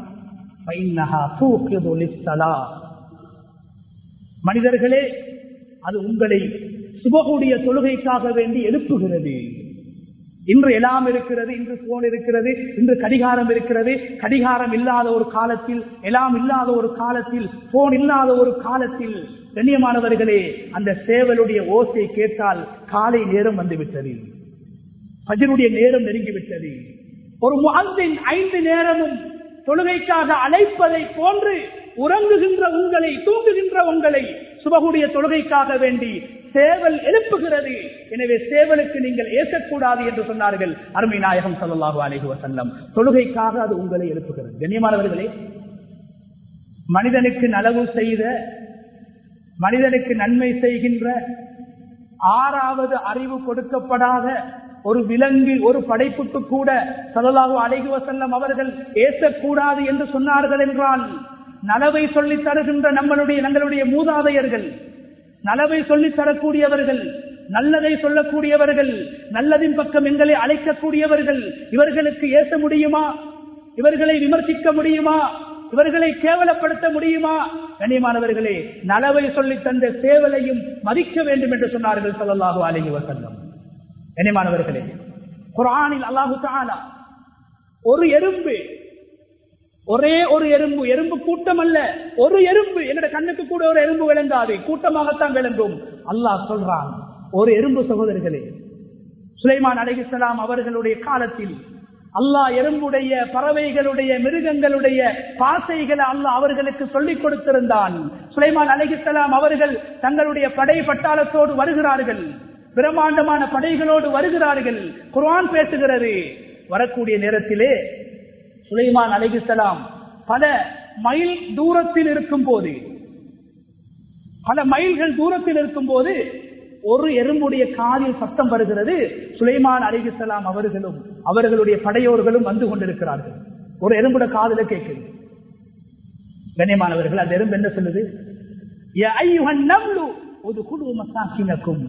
மனிதர்களே அது உங்களை சுபகுடைய தொழுகைக்காக வேண்டி எழுப்புகிறது இன்று எல்லாம் இருக்கிறது இன்று போன் இருக்கிறது இன்று கடிகாரம் இருக்கிறது கடிகாரம் இல்லாத ஒரு காலத்தில் எல்லாம் இல்லாத ஒரு காலத்தில் போன் இல்லாத ஒரு காலத்தில் கண்ணியமானவர்களே அந்த சேவலுடைய ஓசை கேட்டால் காலை நேரம் வந்துவிட்டது பஜனுடைய நேரம் நெருங்கிவிட்டது ஒரு முகத்தின் ஐந்து நேரமும் தொழுகைக்காக அழைப்பதை போன்று உறங்குகின்ற உங்களை தூங்குகின்ற உங்களை சுபகுடைய தொழுகைக்காக வேண்டி சேவல் எழுப்புகிறது எனவே சேவலுக்கு நீங்கள் ஏற்கக்கூடாது என்று சொன்னார்கள் அருமை நாயகம் சல்லாஹூ அலஹி வசல்லம் தொழுகைக்காக அது உங்களை எழுப்புகிறது கண்ணியமானவர்களே மனிதனுக்கு நலவு செய்த மனிதனுக்கு நன்மை செய்கின்ற ஆறாவது அறிவு கொடுக்கப்படாத ஒரு விலங்கு ஒரு படைப்புக்கு கூட சலலாகு அழகி வசல்லம் அவர்கள் ஏசக்கூடாது என்று சொன்னார்கள் என்றால் நலவை சொல்லித் தருகின்ற நம்மளுடைய நம்மளுடைய மூதாதையர்கள் நலவை சொல்லித் தரக்கூடியவர்கள் நல்லதை சொல்லக்கூடியவர்கள் நல்லதின் பக்கம் எங்களை அழைக்கக்கூடியவர்கள் இவர்களுக்கு ஏற்ற முடியுமா இவர்களை விமர்சிக்க முடியுமா இவர்களை கேவலப்படுத்த முடியுமா கண்ணியமானவர்களே நலவை சொல்லி தந்த சேவலையும் மதிக்க வேண்டும் என்று சொன்னார்கள் சொல்லலாக அழகி வசல்லம் கண்ணியமானவர்களே குரானில் அல்லாஹு தாலா ஒரு எறும்பு ஒரே ஒரு எறும்பு எறும்பு கூட்டம் அல்ல ஒரு எறும்பு எங்கட கண்ணுக்கு கூட ஒரு எறும்பு விளங்காது கூட்டமாகத்தான் விளங்கும் அல்லாஹ் சொல்றான் ஒரு எறும்பு சகோதரர்களே சுலைமான் அலைஹிஸ்லாம் அவர்களுடைய காலத்தில் அல்லாஹ் எறும்புடைய பறவைகளுடைய மிருகங்களுடைய பாசைகளை அல்லாஹ் அவர்களுக்கு சொல்லிக் கொடுத்திருந்தான் சுலைமான் அலைஹிஸ்லாம் அவர்கள் தங்களுடைய படை பட்டாளத்தோடு வருகிறார்கள் பிரம்மாண்டமான படைகளோடு வருகிறார்கள் குர்ஆன் பேசுகிறது வரக்கூடிய நேரத்திலே சுலைமான் அலைஹிஸ்லாம் பல மைல் தூரத்தில் இருக்கும் போது பல மைல்கள் தூரத்தில் இருக்கும் போது ஒரு எறும்புடைய காதில் சத்தம் வருகிறது சுலைமான் அலிகுசலாம் அவர்களும் அவர்களுடைய படையோர்களும் வந்து கொண்டிருக்கிறார்கள் ஒரு எறும்புட காதல கேட்குது கண்ணியமானவர்கள் அந்த எறும்பு என்ன சொல்லுது "யா அய்யுஹன் நம்லு உதுகுலு மசாக்கினக்கும்."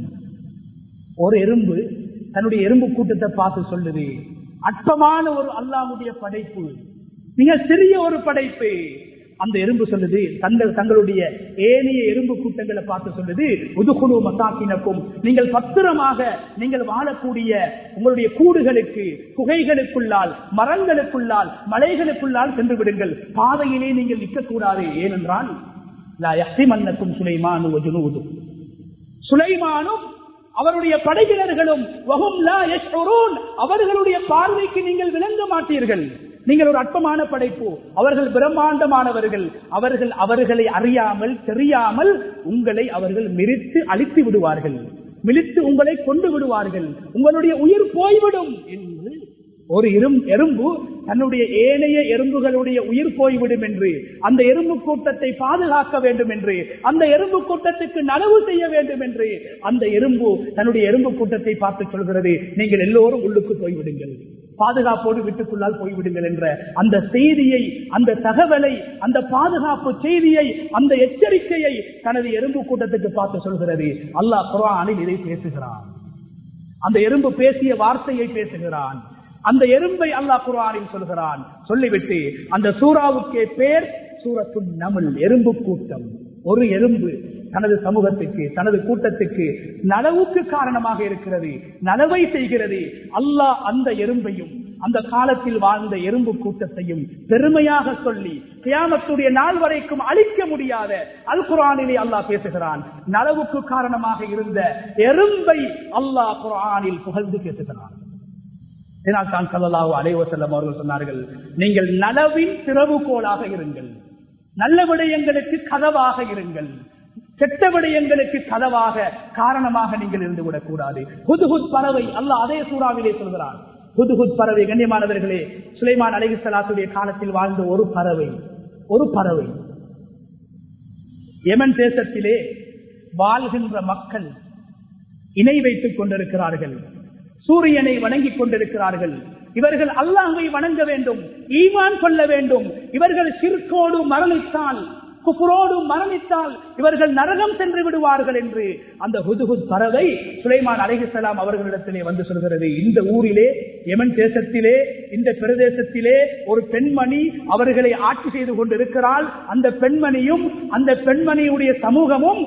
ஒரு எறும்பு தன்னுடைய எறும்பு கூட்டத்தை பார்த்து சொல்லுது அற்பமான ஒரு அல்லாமுடைய படைப்பு மிக சிறிய ஒரு படைப்பு அந்த எறும்பு சொல்லுது தங்கள் தங்களுடைய ஏனைய எறும்பு கூட்டங்களை பார்த்து சொல்லுது உதுகுழு மசாக்கினக்கும் நீங்கள் பத்திரமாக நீங்கள் வாழக்கூடிய உங்களுடைய கூடுகளுக்கு குகைகளுக்குள்ளால் மரங்களுக்குள்ளால் மலைகளுக்குள்ளால் சென்று விடுங்கள் பாதையிலே நீங்கள் நிற்கக்கூடாது ஏனென்றால் லா யஹ்திமன்னக்கும் சுலைமானு வஜுனூது சுலைமானும் அவருடைய படையினர்களும் வஹும் லா யஷ்உரூன் அவர்களுடைய பார்வைக்கு நீங்கள் விளங்க மாட்டீர்கள் நீங்கள் ஒரு அற்பமான படைப்பு அவர்கள் பிரம்மாண்டமானவர்கள் அவர்கள் அவர்களை அறியாமல் தெரியாமல் உங்களை அவர்கள் மிரித்து அழித்து விடுவார்கள் மிளித்து உங்களை கொண்டு விடுவார்கள் உங்களுடைய உயிர் போய்விடும் என்று ஒரு எறும் எறும்பு தன்னுடைய ஏனைய எறும்புகளுடைய உயிர் போய்விடும் என்று அந்த எறும்பு கூட்டத்தை பாதுகாக்க வேண்டும் என்று அந்த எறும்பு கூட்டத்துக்கு நனவு செய்ய வேண்டும் என்று அந்த எறும்பு தன்னுடைய எறும்பு கூட்டத்தை பார்த்து சொல்கிறது நீங்கள் எல்லோரும் உள்ளுக்கு போய்விடுங்கள் பாதுகாப்போடு வீட்டுக்குள்ளால் போய்விடுங்கள் என்ற அந்த செய்தியை அந்த தகவலை அந்த பாதுகாப்பு செய்தியை அந்த எச்சரிக்கையை தனது எறும்பு கூட்டத்துக்கு பார்த்து சொல்கிறது அல்லாஹ் குரானில் இதை பேசுகிறான் அந்த எறும்பு பேசிய வார்த்தையை பேசுகிறான் அந்த எறும்பை அல்லாஹ் குரானில் சொல்கிறான் சொல்லிவிட்டு அந்த சூறாவுக்கே பேர் சூரத்து நமல் எறும்பு கூட்டம் ஒரு எறும்பு தனது சமூகத்துக்கு தனது கூட்டத்துக்கு நலவுக்கு காரணமாக இருக்கிறது நலவை செய்கிறது அல்லாஹ் அந்த எறும்பையும் அந்த காலத்தில் வாழ்ந்த எறும்பு கூட்டத்தையும் பெருமையாக சொல்லி கியாமத்துடைய நாள் வரைக்கும் அழிக்க முடியாத அல் குரானிலே அல்லாஹ் பேசுகிறான் நலவுக்கு காரணமாக இருந்த எறும்பை அல்லாஹ் குரானில் புகழ்ந்து பேசுகிறான் தான் சல்லாஹூ அலைவசல்லம் அவர்கள் சொன்னார்கள் நீங்கள் நலவின் திறவுகோலாக இருங்கள் நல்ல விடயங்களுக்கு கதவாக இருங்கள் கெட்ட விடயங்களுக்கு கதவாக காரணமாக நீங்கள் இருந்து விடக்கூடாது புதுகுத் பறவை அல்ல அதே சூறாவிலே சொல்கிறான் புதுகுத் பறவை கண்ணியமானவர்களே சுலைமான் அலிசலாத்துடைய காலத்தில் வாழ்ந்த ஒரு பறவை ஒரு பறவை எமன் தேசத்திலே வாழ்கின்ற மக்கள் இணை வைத்துக் கொண்டிருக்கிறார்கள் சூரியனை வணங்கிக் கொண்டிருக்கிறார்கள் இவர்கள் அல்லாஹை வணங்க வேண்டும் ஈமான் கொள்ள வேண்டும் இவர்கள் சிற்கோடு மரணித்தால் குப்புரோடு மரணித்தால் இவர்கள் நரகம் சென்று விடுவார்கள் என்று அந்த ஹுதுகுத் பறவை சுலைமான் அலைஹிசலாம் அவர்களிடத்திலே வந்து சொல்கிறது இந்த ஊரிலே எமன் தேசத்திலே இந்த பிரதேசத்திலே ஒரு பெண்மணி அவர்களை ஆட்சி செய்து கொண்டிருக்கிறாள் அந்த பெண்மணியும் அந்த பெண்மணியுடைய சமூகமும்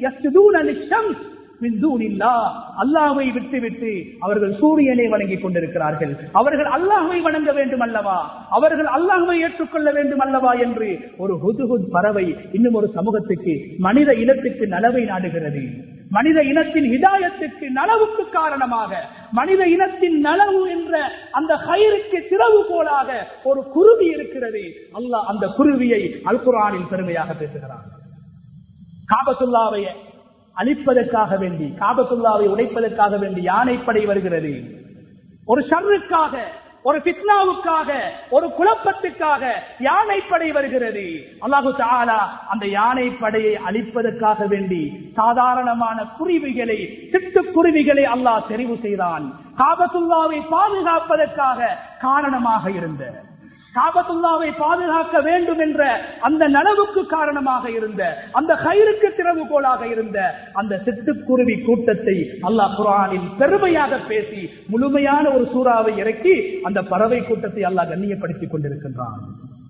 அல்லாவை விட்டு விட்டு அவர்கள் சூரியனை வணங்கிக் கொண்டிருக்கிறார்கள் அவர்கள் அல்லாஹை வணங்க வேண்டும் அல்லவா அவர்கள் அல்லாஹை ஏற்றுக்கொள்ள வேண்டும் அல்லவா என்று ஒரு ஹுதுகுத் பறவை இன்னும் ஒரு சமூகத்துக்கு மனித இனத்துக்கு நலவை நாடுகிறது மனித இனத்தின் ஹிதாயத்துக்கு நலவுக்கு காரணமாக மனித இனத்தின் நலவு என்ற அந்த கயிறுக்கு திறவு போலாக ஒரு குருவி இருக்கிறது அல்லாஹ் அந்த குருவியை அல்குரானில் பெருமையாக பேசுகிறார் காபத்துல்லாவை அழிப்பதற்காக வேண்டி காபத்துல்லாவை உடைப்பதற்காக வேண்டி யானைப்படை வருகிறது ஒரு ஷர்ருக்காக ஒரு பித்னாவுக்காக ஒரு குழப்பத்துக்காக யானைப்படை வருகிறது அல்லாஹு தாலா அந்த யானைப்படையை அழிப்பதற்காக வேண்டி சாதாரணமான குருவிகளை சிட்டுக்குருவிகளை அல்லாஹ் தெரிவு செய்தான் காபத்துல்லாவை பாதுகாப்பதற்காக காரணமாக இருந்த காபத்துல்லாவை பாதுகாக்க வேண்டும் என்ற அந்த நனவுக்கு காரணமாக இருந்த அந்த கயிறுக்கு திறவுகோலாக இருந்த அந்த சிட்டுக்குருவி கூட்டத்தை அல்லாஹ் குரானில் பெருமையாக பேசி முழுமையான ஒரு சூறாவை இறக்கி அந்த பறவை கூட்டத்தை அல்லாஹ் கண்ணியப்படுத்திக் கொண்டிருக்கின்றான்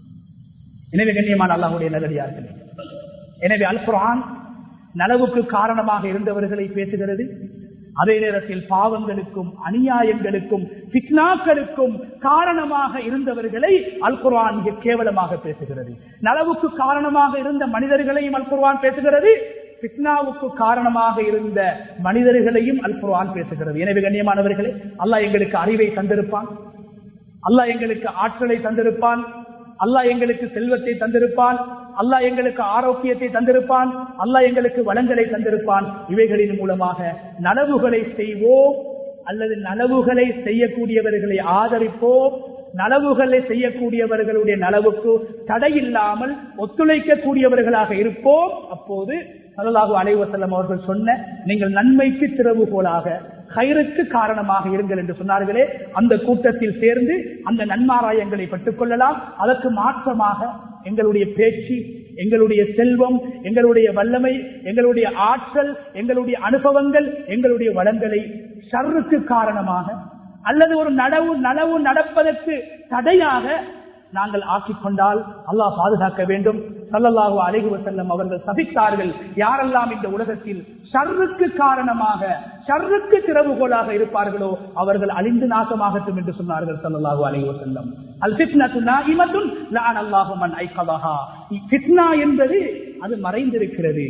எனவே கண்ணியமான அல்லாஹுடைய நல்லடியார்களே எனவே அல் குரான் நனவுக்கு காரணமாக இருந்தவர்களை பேசுகிறது அதே நேரத்தில் பாவங்களுக்கும் அநியாயங்களுக்கும் பிக்னாக்களுக்கும் காரணமாக இருந்தவர்களை அல் குர்ஆன் மிக கேவலமாக பேசுகிறது நலவுக்கு காரணமாக இருந்த மனிதர்களையும் அல் குர்ஆன் பேசுகிறது பிக்னாவுக்கு காரணமாக இருந்த மனிதர்களையும் அல் குர்ஆன் பேசுகிறது எனவே கண்ணியமானவர்களே அல்லாஹ் எங்களுக்கு அறிவை தந்திருப்பான் அல்லாஹ் எங்களுக்கு ஆற்றலை தந்திருப்பான் அல்லாஹ் எங்களுக்கு செல்வத்தை தந்திருப்பான் அல்லாஹ் எங்களுக்கு ஆரோக்கியத்தை தந்திருப்பான் அல்லாஹ் எங்களுக்கு வளங்களை தந்திருப்பான் இவைகளின் மூலமாக நனவுகளை செய்வோம் அல்லது நனவுகளை செய்யக்கூடியவர்களை ஆதரிப்போம் நனவுகளை செய்யக்கூடியவர்களுடைய நலவுக்கு தடையில்லாமல் ஒத்துழைக்கக்கூடியவர்களாக இருப்போம் அப்போது சல்லாஹு அலைவசல்லம் அவர்கள் சொன்ன நீங்கள் நன்மைக்கு திறவுகோலாக கயிறுக்கு காரணமாக இருங்கள் என்று சொன்னார்களே அந்த கூட்டத்தில் சேர்ந்து அந்த நன்மாராயங்களை பெற்றுக் கொள்ளலாம் அதற்கு மாற்றமாக எங்களுடைய பேச்சு எங்களுடைய செல்வம் எங்களுடைய வல்லமை எங்களுடைய ஆற்றல் எங்களுடைய அனுபவங்கள் எங்களுடைய வளங்களை ஷர்ருக்கு காரணமாக அல்லது ஒரு நடவு நனவு நடப்பதற்கு தடையாக நாங்கள் ஆக்கிக் கொண்டால் அல்லாஹ் பாதுகாக்க வேண்டும் சல்லல்லாஹு அலைஹி வஸல்லம் அவர்கள் சபித்தார்கள் யாரெல்லாம் இந்த உலகத்தில் ஷர்ருக்கு காரணமாக ஷர்ருக்கு திறவுகோலாக இருப்பார்களோ அவர்கள் அழிந்து நாசமாகட்டும் என்று சொன்னார்கள் சல்லல்லாஹு அலைஹி வஸல்லம் அல் ஃபித்னத்து நாயிமத்துன் லஅன அல்லாஹு மன் ஐகதஹா ஃபித்னா என்பது அது மறைந்திருக்கிறது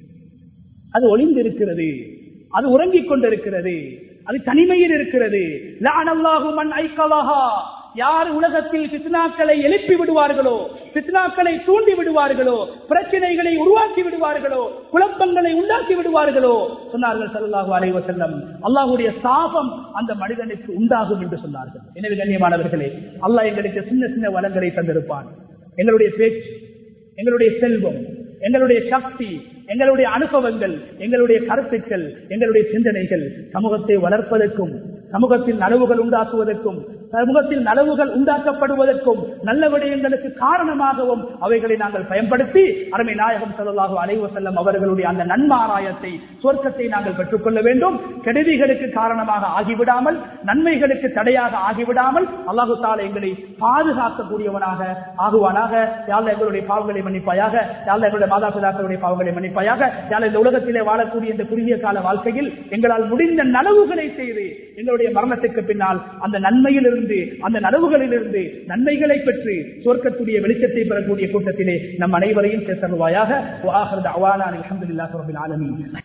அது ஒளிந்திருக்கிறது அது உறங்கிக் கொண்டிருக்கிறது அது தனிமையில் இருக்கிறது லஅன அல்லாஹு மன் ஐகதஹா யார் உலகத்தில் பித்னாக்களை எழுப்பி விடுவார்களோ பித்னாக்களை தூண்டி விடுவார்களோ பிரச்சனைகளை உருவாக்கி விடுவார்களோ குழப்பங்களை உண்டாக்கி விடுவார்களோ சொன்னார்கள் சல்லாஹூ அலைவ செல்லம் அல்லாஹுடைய சாபம் அந்த மனிதனுக்கு உண்டாகும் என்று சொன்னார்கள் எனவே கண்ணியமானவர்களே அல்லாஹ் எங்களுக்கு சின்ன சின்ன வளங்களை தந்திருப்பான் எங்களுடைய பேச்சு எங்களுடைய செல்வம் எங்களுடைய சக்தி எங்களுடைய அனுபவங்கள் எங்களுடைய கருத்துக்கள் எங்களுடைய சிந்தனைகள் சமூகத்தை வளர்ப்பதற்கும் சமூகத்தில் நனவுகள் உண்டாக்குவதற்கும் சமூகத்தில் நலவுகள் உண்டாக்கப்படுவதற்கும் நல்ல விடயங்களுக்கு காரணமாகவும் அவைகளை நாங்கள் பயன்படுத்தி அருமை நாயகம் சொல்லலாக அலைவ செல்லம் அவர்களுடைய அந்த நன்மாராயத்தை சொர்க்கத்தை நாங்கள் பெற்றுக்கொள்ள வேண்டும் கெடுதிகளுக்கு காரணமாக ஆகிவிடாமல் நன்மைகளுக்கு தடையாக ஆகிவிடாமல் அல்லாஹு தால எங்களை பாதுகாக்கக்கூடியவனாக ஆகுவானாக யாழ் எங்களுடைய பாவங்களை மன்னிப்பாயாக யாழ் எங்களுடைய மாதா பிதாக்களுடைய பாவங்களை மன்னிப்பாயாக யாழ் இந்த உலகத்திலே வாழக்கூடிய இந்த குறுகிய கால வாழ்க்கையில் எங்களால் முடிந்த நனவுகளை செய்து எங்களுடைய மரணத்துக்கு பின்னால் அந்த நன்மையில் இருந்து அந்த நனவுகளில் இருந்து நன்மைகளை பெற்று சொர்க்கத்துடைய வெளிச்சத்தை பெறக்கூடிய கூட்டத்திலே நம் அனைவரையும் சேர்த்தருவாயாக அலமதுல்லாஹ் ரபில் ஆலமீன்